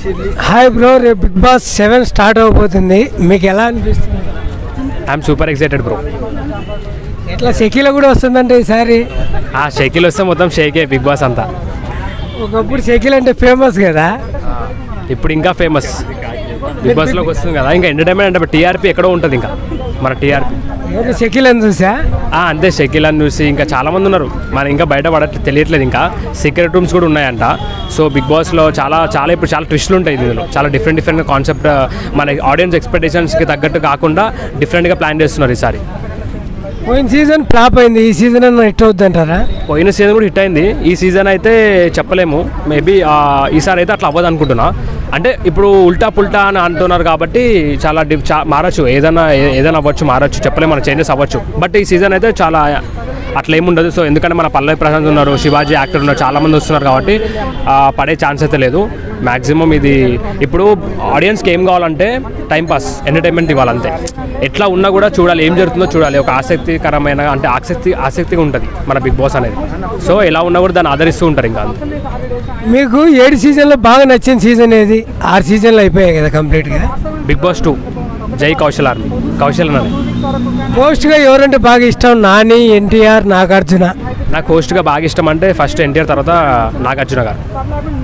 Hi bro రేపు Bigg Boss seven start అవబోతుంది మీకు ఎలా అనిపిస్తుంది ఐఎమ్ సూపర్ ఎక్సైటెడ్ బ్రో ఎట్లా షకీల కూడా వస్తుందంటే ఈసారి ఆ షైకిల్ వస్తే మొత్తం షేకే బిగ్ బాస్ అంతా ఒకప్పుడు షకీల్ అంటే ఫేమస్ కదా ఇప్పుడు ఇంకా ఫేమస్ బిగ్ బాస్లోకి వస్తుంది కదా ఇంకా ఎంటర్టైన్మెంట్ అంటే టీఆర్పీ ఎక్కడో ఉంటుంది ఇంకా మన టీఆర్పీ ఎవరు షకీల్ అని చూసా అంతే షకీల్ అని చూసి ఇంకా చాలా మంది ఉన్నారు మన ఇంకా బయట పడట్లేదు తెలియట్లేదు ఇంకా సీక్రెట్ రూమ్స్ కూడా ఉన్నాయంట సో బిగ్ బాస్లో చాలా చాలా ఇప్పుడు చాలా ట్విస్టులు ఉంటాయి ఇందులో చాలా డిఫరెంట్ డిఫరెంట్ కాన్సెప్ట్ మన ఆడియన్స్ ఎక్స్పెక్టేషన్స్కి తగ్గట్టు కాకుండా డిఫరెంట్గా ప్లాన్ చేస్తున్నారు ఈసారి పోయిన సీజన్ ఫ్లాప్ అయింది ఈ సీజన్ అన్న హిట్ అవుద్ది అంటారా పోయిన సీజన్ కూడా హిట్ అయింది ఈ సీజన్ అయితే చెప్పలేము మేబీ ఈసారి అయితే అట్లా అవ్వదు అనుకుంటున్నా అంటే ఇప్పుడు ఉల్టా పుల్టా అని అంటున్నారు కాబట్టి చాలా డి చా మారచ్చు ఏదైనా ఏ- ఏదైనా అవ్వచ్చు మారచ్చు చెప్పలేము మన చేంజెస్ అవ్వచ్చు బట్ ఈ సీజన్ అయితే చాలా అట్లా ఏముండదు సో ఎందుకంటే మన పల్లవి ప్రశాంత్ ఉన్నారు శివాజీ యాక్టర్ ఉన్నారు చాలా మంది వస్తున్నారు కాబట్టి ఆ, పడే ఛాన్స్ అయితే లేదు మ్యాక్సిమం ఇది ఇప్పుడు ఆడియన్స్కి ఏం కావాలంటే టైంపాస్ ఎంటర్టైన్మెంట్ ఇవ్వాలంతే ఎట్లా ఉన్నా కూడా చూడాలి ఏం జరుగుతుందో చూడాలి ఒక ఆసక్తికరమైన అంటే ఆసక్తి ఆసక్తిగా ఉంటుంది మన బిగ్ బాస్ అనేది సో ఎలా ఉన్నా కూడా దాన్ని ఆదరిస్తూ ఉంటారు ఇంకా అంతే. మీకు ఏడు సీజన్లో బాగా నచ్చిన సీజన్ ఏది ఆరు సీజన్లు అయిపోయాయి కదా కంప్లీట్గా బిగ్ బాస్ టూ జై కౌశల్ ఆర్మీ కౌశల్ అని పోస్ట్గా ఎవరంటే బాగా ఇష్టం నాని ఎన్టీఆర్ నాగార్జున నాకు హోస్ట్గా బాగా ఇష్టం అంటే ఫస్ట్ ఎన్టీఆర్ తర్వాత నాగార్జున గారు